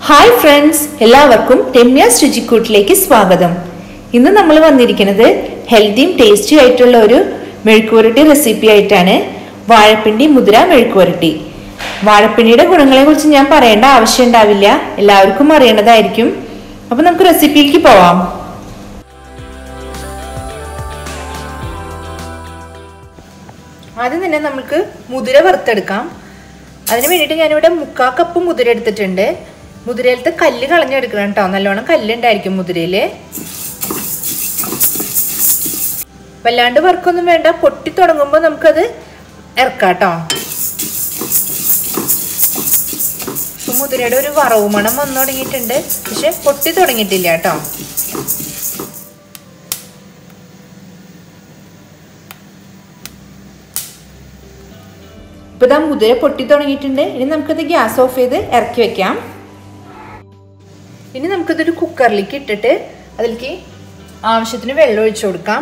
hi friends എല്ലാവർക്കും രമ്യാസ് രുചിക്കൂട്ടിലേക്ക് സ്വാഗതം ഇന്ന് നമ്മൾ വന്നിരിക്കുന്നത് ഹെൽത്തിയും ടേസ്റ്റി ആയിട്ടുള്ള ഒരു മെഴുക്കുവരട്ടി റെസിപ്പി ആയിട്ടാണ് വാഴപ്പിണ്ടി മുതിര മെഴുക്കുവരട്ടി വാഴപ്പിണ്ടിയുടെ ഗുണങ്ങളെ കുറിച്ച് ഞാൻ പറയേണ്ട ആവശ്യം ഉണ്ടാവില്ല എല്ലാവർക്കും അറിയേണ്ടതായിരിക്കും അപ്പൊ നമുക്ക് റെസിപ്പിയിലേക്ക് പോവാം ആദ്യം തന്നെ നമുക്ക് മുതിര വറുത്തെടുക്കാം അതിന് വേണ്ടിയിട്ട് ഞാനിവിടെ മുക്കാ കപ്പ് മുതിര എടുത്തിട്ടുണ്ട് മുതിരയിലത്തെ കല്ല് കളഞ്ഞെടുക്കണം കേട്ടോ നല്ലോണം കല്ലുണ്ടായിരിക്കും മുതിരയില് വല്ലാണ്ട് വർക്കൊന്നും വേണ്ട പൊട്ടി തുടങ്ങുമ്പോൾ നമുക്കത് ഇറക്കാം കേട്ടോ മുതിരയുടെ ഒരു വറവ് മണം വന്നു തുടങ്ങിയിട്ടുണ്ട് പക്ഷെ പൊട്ടി തുടങ്ങിയിട്ടില്ല കേട്ടോ ഇപ്പൊ ഇതാ മുതിര പൊട്ടി തുടങ്ങിയിട്ടുണ്ട് ഇനി നമുക്കത് ഗ്യാസ് ഓഫ് ചെയ്ത് ഇറക്കി വെക്കാം ഇനി നമുക്കിതൊരു കുക്കറിലേക്ക് ഇട്ടിട്ട് അതിലേക്ക് ആവശ്യത്തിന് വെള്ളം ഒഴിച്ചു കൊടുക്കാം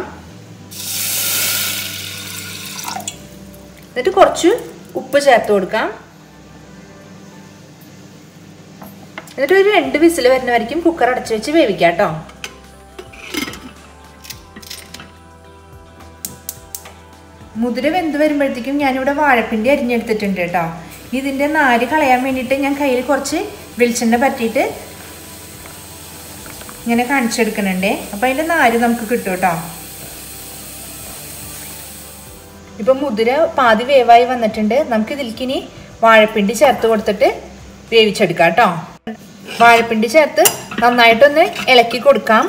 എന്നിട്ട് കുറച്ച് ഉപ്പ് ചേർത്ത് കൊടുക്കാം എന്നിട്ട് ഒരു രണ്ട് വിസിൽ വരുന്ന വരയ്ക്കും കുക്കർ അടച്ചു വെച്ച് വേവിക്കാം കേട്ടോ മുതിര വെന്ത് വരുമ്പോഴത്തേക്കും ഞാനിവിടെ വാഴപ്പിണ്ടി അരിഞ്ഞെടുത്തിട്ടുണ്ട് കേട്ടോ ഇതിൻ്റെ നാര് കളയാൻ വേണ്ടിയിട്ട് ഞാൻ കയ്യിൽ കുറച്ച് വെളിച്ചെണ്ണ പറ്റിയിട്ട് ഇങ്ങനെ കാണിച്ചെടുക്കണുണ്ടേ അപ്പോൾ അതിൻ്റെ നാര് നമുക്ക് കിട്ടും കേട്ടോ ഇപ്പം മുതിര പാതി വേവായി വന്നിട്ടുണ്ട് നമുക്ക് ഇതിലേക്ക് ഇനി വാഴപ്പിണ്ടി ചേർത്ത് കൊടുത്തിട്ട് വേവിച്ചെടുക്കാം കേട്ടോ വാഴപ്പിണ്ടി ചേർത്ത് നന്നായിട്ടൊന്ന് ഇളക്കി കൊടുക്കാം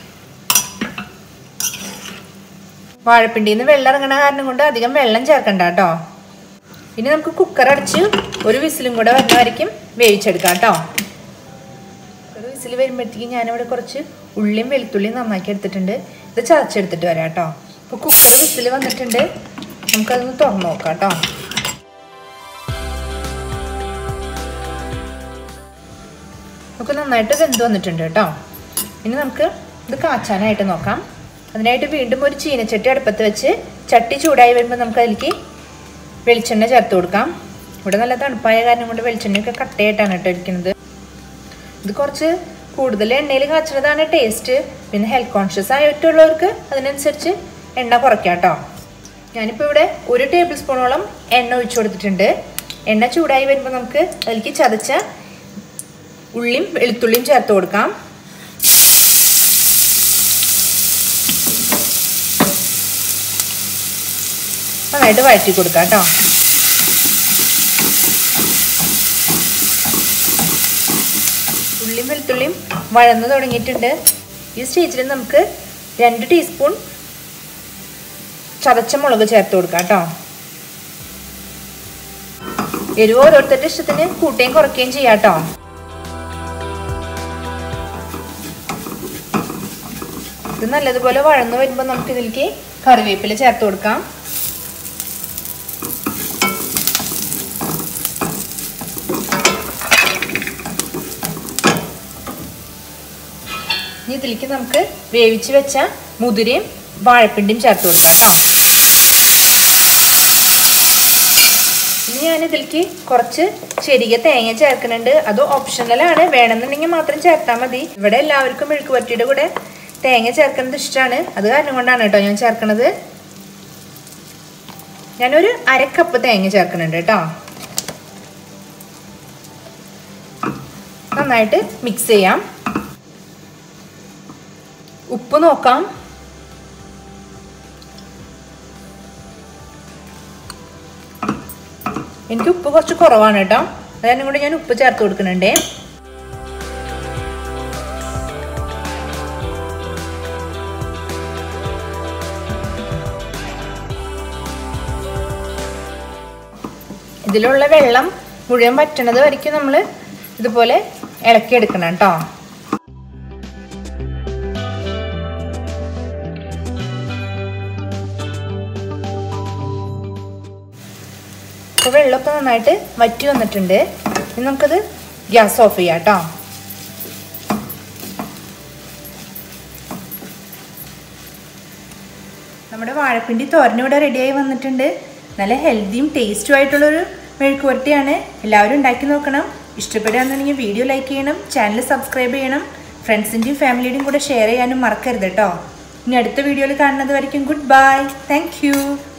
വാഴപ്പിണ്ടിയിൽ നിന്ന് വെള്ളം ഇറങ്ങണ കാരണം കൊണ്ട് അധികം വെള്ളം ചേർക്കണ്ട കേട്ടോ ഇനി നമുക്ക് കുക്കർ അടച്ച് ഒരു വിസിലും കൂടെ വരുന്ന വരയ്ക്കും വേവിച്ചെടുക്കാം കേട്ടോ ഒരു വിസിൽ വരുമ്പോഴത്തേക്കും ഞാനിവിടെ കുറച്ച് ഉള്ളിയും വെളുത്തുള്ളിയും നന്നാക്കി എടുത്തിട്ടുണ്ട് ഇത് ചതച്ചെടുത്തിട്ട് വരാം കേട്ടോ അപ്പോൾ കുക്കർ വിസിൽ വന്നിട്ടുണ്ട് നമുക്കതൊന്ന് തുറന്നു നോക്കാം കേട്ടോ നമുക്ക് നന്നായിട്ട് വെന്ത് വന്നിട്ടുണ്ട് കേട്ടോ ഇനി നമുക്ക് ഇത് കാച്ചാനായിട്ട് നോക്കാം അതിനായിട്ട് വീണ്ടും ഒരു ചീനച്ചട്ടി അടുപ്പത്ത് വെച്ച് ചട്ടി ചൂടായി വരുമ്പോൾ നമുക്ക് അതിലേക്ക് വെളിച്ചെണ്ണ ചേർത്ത് കൊടുക്കാം ഇവിടെ നല്ല തണുപ്പായ കാരണം കൊണ്ട് വെളിച്ചെണ്ണയൊക്കെ കട്ടയായിട്ടാണ് കേട്ടോ ഇരിക്കുന്നത് ഇത് കുറച്ച് കൂടുതൽ എണ്ണയിൽ കാച്ചുന്നതാണ് ടേസ്റ്റ് പിന്നെ ഹെൽത്ത് കോൺഷ്യസ് ആയിട്ടുള്ളവർക്ക് അതിനനുസരിച്ച് എണ്ണ കുറയ്ക്കാം കേട്ടോ ഞാനിപ്പോൾ ഇവിടെ ഒരു ടേബിൾ സ്പൂണോളം എണ്ണ ഒഴിച്ചു കൊടുത്തിട്ടുണ്ട് എണ്ണ ചൂടായി വരുമ്പോൾ നമുക്ക് അതിലേക്ക് ചതച്ച ഉള്ളിയും വെളുത്തുള്ളിയും ചേർത്ത് കൊടുക്കാം നന്നായിട്ട് വഴറ്റി കൊടുക്കാം കേട്ടോ ഉള്ളിയും വെളുത്തുള്ളിയും വഴന്നു തുടങ്ങിയിട്ടുണ്ട് ഈ സ്റ്റേജിൽ നമുക്ക് രണ്ട് ടീസ്പൂൺ ചതച്ച മുളക് ചേർത്ത് കൊടുക്കാം കേട്ടോ എരിവ് ഓരോരുത്തരുടെ ഇഷ്ടത്തിന് കൂട്ടുകയും കുറയ്ക്കുകയും ചെയ്യാം കേട്ടോ ഇത് നല്ലതുപോലെ വഴന്നു വരുമ്പോൾ നമുക്ക് ഇതിലേക്ക് കറിവേപ്പില ചേർത്ത് കൊടുക്കാം ഇനി ഇതിലേക്ക് നമുക്ക് വേവിച്ച് വെച്ച മുതിരയും വാഴപ്പിണ്ടിയും ചേർത്ത് കൊടുക്കാം കേട്ടോ ഇനി ഞാൻ ഇതിലേക്ക് കുറച്ച് ചെറിയ തേങ്ങ ചേർക്കുന്നുണ്ട് അത് ഓപ്ഷണലാണ് വേണമെന്നുണ്ടെങ്കിൽ മാത്രം ചേർത്താൽ മതി ഇവിടെ എല്ലാവർക്കും മെഴുക്കുപറ്റിയുടെ കൂടെ തേങ്ങ ചേർക്കുന്നത് ഇഷ്ടമാണ് അത് കാരണം കൊണ്ടാണ് കേട്ടോ ഞാൻ ചേർക്കണത് ഞാനൊരു അര കപ്പ് തേങ്ങ ചേർക്കുന്നുണ്ട് കേട്ടോ നന്നായിട്ട് മിക്സ് ചെയ്യാം ഉപ്പ് നോക്കാം എനിക്ക് ഉപ്പ് കുറച്ച് കുറവാണ് കേട്ടോ അതായത് കൂടെ ഞാൻ ഉപ്പ് ചേർത്ത് കൊടുക്കുന്നുണ്ടേ ഇതിലുള്ള വെള്ളം മുഴുവൻ പറ്റണത് വരയ്ക്കും നമ്മൾ ഇതുപോലെ ഇളക്കിയെടുക്കണം കേട്ടോ അപ്പോൾ വെള്ളമൊക്കെ നന്നായിട്ട് വറ്റി വന്നിട്ടുണ്ട് ഇനി നമുക്കത് ഗ്യാസ് ഓഫ് ചെയ്യാം കേട്ടോ നമ്മുടെ വാഴപ്പിണ്ടി തോരനിവിടെ റെഡിയായി വന്നിട്ടുണ്ട് നല്ല ഹെൽത്തിയും ടേസ്റ്റും ആയിട്ടുള്ളൊരു മെഴുക്കുവരട്ടിയാണ് എല്ലാവരും ഉണ്ടാക്കി നോക്കണം ഇഷ്ടപ്പെടുകയാണെന്നുണ്ടെങ്കിൽ വീഡിയോ ലൈക്ക് ചെയ്യണം ചാനൽ സബ്സ്ക്രൈബ് ചെയ്യണം ഫ്രണ്ട്സിൻ്റെയും ഫാമിലിയുടെയും കൂടെ ഷെയർ ചെയ്യാനും മറക്കരുത് കേട്ടോ ഇനി അടുത്ത വീഡിയോയിൽ കാണുന്നത് വരയ്ക്കും ഗുഡ് ബൈ താങ്ക്